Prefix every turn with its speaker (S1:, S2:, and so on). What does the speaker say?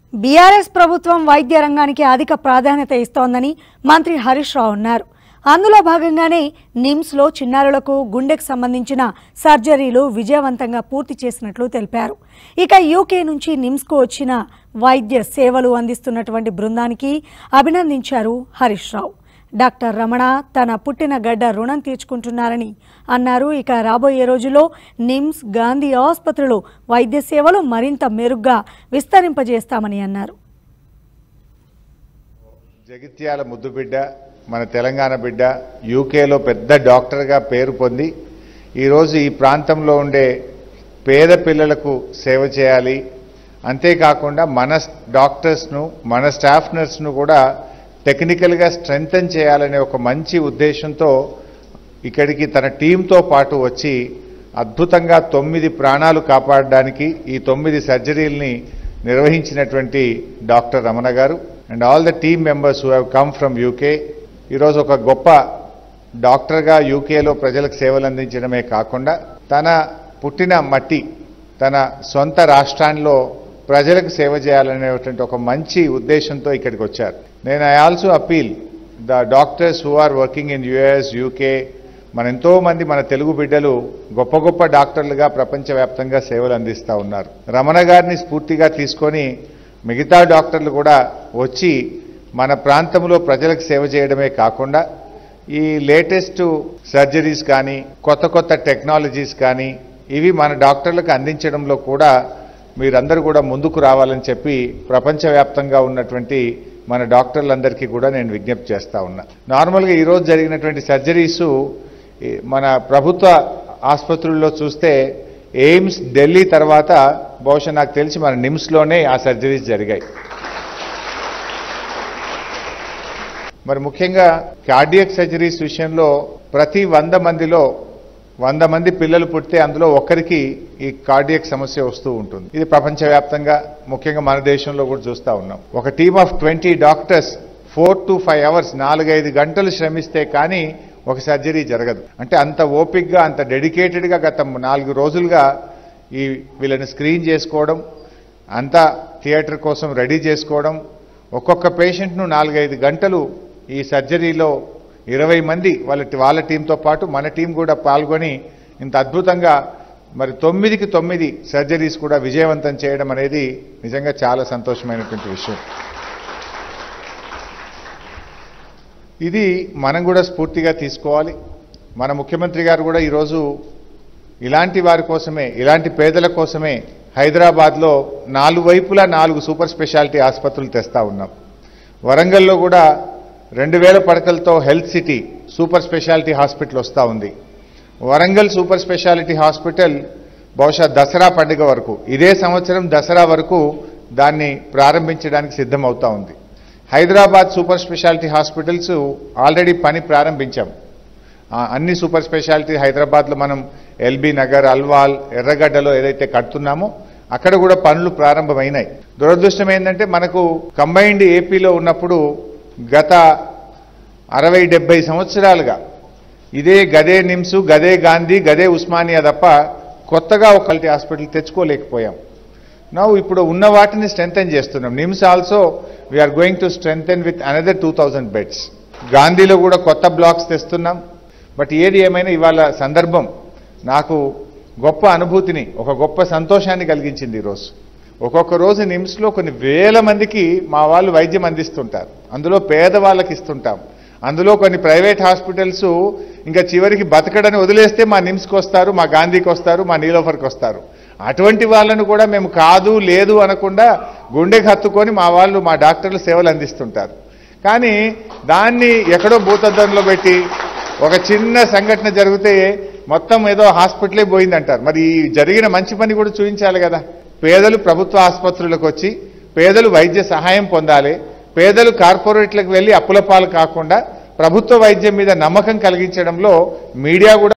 S1: BRS ప్రభుత్వం వైద్య రంగానికి అధిక ప్రాధాన్యత ఇస్తోందని మంత్రి హరీష్ రావు అన్నారు అందులో భాగంగానే నిమ్స్లో చిన్నారులకు గుండెకు సంబంధించిన సర్జరీలు విజయవంతంగా పూర్తి చేసినట్లు తెలిపారు ఇక యూకే నుంచి నిమ్స్కు వచ్చిన వైద్య సేవలు అందిస్తున్నటువంటి బృందానికి అభినందించారు హరీష్ రావు డాక్టర్ రమణ తన పుట్టిన గడ్డ రుణం తీర్చుకుంటున్నారని అన్నారు ఇక రాబోయే రోజుల్లో నిమ్స్ గాంధీ ఆసుపత్రులు వైద్య సేవలు మరింత మెరుగ్గా విస్తరింపజేస్తామని అన్నారు
S2: జగిత్యాల ముద్దు బిడ్డ మన తెలంగాణ బిడ్డ యూకేలో పెద్ద డాక్టర్గా పేరు పొంది ఈరోజు ఈ ప్రాంతంలో ఉండే పేద పిల్లలకు సేవ చేయాలి అంతేకాకుండా మన డాక్టర్స్ను మన స్టాఫ్ నర్స్ను కూడా టెక్నికల్గా స్ట్రెంగ్తన్ చేయాలనే ఒక మంచి ఉద్దేశంతో ఇక్కడికి తన టీంతో పాటు వచ్చి అద్భుతంగా తొమ్మిది ప్రాణాలు కాపాడడానికి ఈ తొమ్మిది సర్జరీల్ని నిర్వహించినటువంటి doctor Ramana garu and all the team members who have come from UK ఈరోజు ఒక గొప్ప డాక్టర్గా యూకేలో ప్రజలకు సేవలు అందించడమే కాకుండా తన పుట్టిన మట్టి తన సొంత రాష్ట్రాల్లో ప్రజలకు సేవ చేయాలనేటువంటి ఒక మంచి ఉద్దేశంతో ఇక్కడికి వచ్చారు నేను I also appeal the doctors who are working in US UK మన ఎంతో మంది మన తెలుగు బిడ్డలు గొప్ప గొప్ప డాక్టర్లుగా ప్రపంచవ్యాప్తంగా సేవలు అందిస్తూ ఉన్నారు రమణ గారిని స్ఫూర్తిగా తీసుకొని మిగతా డాక్టర్లు కూడా వచ్చి మన ప్రాంతంలో ప్రజలకు సేవ చేయడమే కాకుండా ఈ లేటెస్ట్ సర్జరీస్ కానీ కొత్త కొత్త టెక్నాలజీస్ కానీ ఇవి మన డాక్టర్లకు అందించడంలో కూడా మీరందరూ కూడా ముందుకు రావాలని చెప్పి ప్రపంచవ్యాప్తంగా ఉన్నటువంటి మన డాక్టర్లందరికీ కూడా నేను విజ్ఞప్తి చేస్తా ఉన్నా నార్మల్గా ఈరోజు జరిగినటువంటి సర్జరీస్ మన ప్రభుత్వ ఆసుపత్రుల్లో చూస్తే ఎయిమ్స్ ఢిల్లీ తర్వాత బహుశా నాకు తెలిసి మన నిమ్స్లోనే ఆ సర్జరీస్ జరిగాయి మరి ముఖ్యంగా కార్డియక్ సర్జరీస్ విషయంలో ప్రతి వంద మందిలో వంద మంది పిల్లలు పుడితే అందులో ఒక్కరికి ఈ కార్డియక్ సమస్య వస్తూ ఉంటుంది ఇది ప్రపంచవ్యాప్తంగా ముఖ్యంగా మన దేశంలో కూడా చూస్తూ ఉన్నాం ఒక team of twenty doctors four to five hours నాలుగైదు గంటలు శ్రమిస్తే కానీ ఒక సర్జరీ జరగదు అంటే అంత ఓపిక్గా అంత డెడికేటెడ్గా గత నాలుగు రోజులుగా ఈ వీళ్ళని స్క్రీన్ చేసుకోవడం అంతా థియేటర్ కోసం రెడీ చేసుకోవడం ఒక్కొక్క పేషెంట్ను నాలుగైదు గంటలు ఈ సర్జరీలో ఇరవై మంది వాళ్ళ వాళ్ళ టీంతో పాటు మన టీం కూడా పాల్గొని ఇంత అద్భుతంగా మరి తొమ్మిదికి తొమ్మిది సర్జరీస్ కూడా విజయవంతం చేయడం అనేది నిజంగా చాలా సంతోషమైనటువంటి విషయం ఇది మనం కూడా స్ఫూర్తిగా తీసుకోవాలి మన ముఖ్యమంత్రి గారు కూడా ఈరోజు ఇలాంటి వారి కోసమే ఇలాంటి పేదల కోసమే హైదరాబాద్లో నాలుగు వైపులా నాలుగు సూపర్ స్పెషాలిటీ ఆసుపత్రులు తెస్తా ఉన్నాం వరంగల్లో కూడా రెండు వేల పడకలతో health city super speciality hospital వస్తూ ఉంది వరంగల్ సూపర్ స్పెషాలిటీ హాస్పిటల్ బహుశా దసరా పండుగ వరకు ఇదే సంవత్సరం దసరా వరకు దాన్ని ప్రారంభించడానికి సిద్ధమవుతా ఉంది Hyderabad super speciality hospitals already పని ప్రారంభించాం ఆ, అన్ని సూపర్ స్పెషాలిటీ హైదరాబాద్లో మనం ఎల్బీ నగర్ అల్వాల్ ఎర్రగడ్డలో ఏదైతే కడుతున్నామో అక్కడ కూడా పనులు ప్రారంభమైనాయి దురదృష్టం ఏంటంటే మనకు కంబైన్డ్ ఏపీలో ఉన్నప్పుడు గత అరవై డెబ్బై సంవత్సరాలుగా ఇదే గదే నిమ్స్ గదే గాంధీ గదే ఉస్మానియా తప్ప కొత్తగా ఒక క్వాలిటీ హాస్పిటల్ తెచ్చుకోలేకపోయాం నవ్వు ఇప్పుడు ఉన్న వాటిని స్ట్రెంగ్తన్ చేస్తున్నాం NIMS also we're going to strengthen with another two thousand beds గాంధీలో కూడా కొత్త బ్లాక్స్ తెస్తున్నాం బట్ ఏది ఏమైనా ఇవాళ సందర్భం నాకు గొప్ప అనుభూతిని ఒక గొప్ప సంతోషాన్ని కలిగించింది ఈరోజు ఒక్కొక్క రోజు నిమ్స్లో కొన్ని వేల మందికి మా వాళ్ళు వైద్యం అందిస్తుంటారు అందులో పేదవాళ్ళకి ఇస్తుంటాం అందులో కొన్ని ప్రైవేట్ హాస్పిటల్స్ ఇంకా చివరికి బతకడని వదిలేస్తే మా నిమ్స్కి వస్తారు మా గాంధీకి వస్తారు మా నీలోఫర్కి వస్తారు అటువంటి వాళ్ళను కూడా మేము కాదు లేదు అనకుండా గుండెకి హత్తుకొని మా వాళ్ళు మా డాక్టర్లు సేవలు అందిస్తుంటారు కానీ దాన్ని ఎక్కడో భూతద్దంలో పెట్టి ఒక చిన్న సంఘటన జరిగితే మొత్తం ఏదో హాస్పిటలే పోయిందంటారు మరి ఈ జరిగిన మంచి పని కూడా చూపించాలి కదా పేదలు ప్రభుత్వ ఆసుపత్రులకు వచ్చి పేదలు వైద్య సహాయం పొందాలి పేదలు కార్పొరేట్లకు వెళ్ళి అప్పుల పాలు కాకుండా ప్రభుత్వ వైద్యం మీద నమ్మకం కలిగించడంలో మీడియా కూడా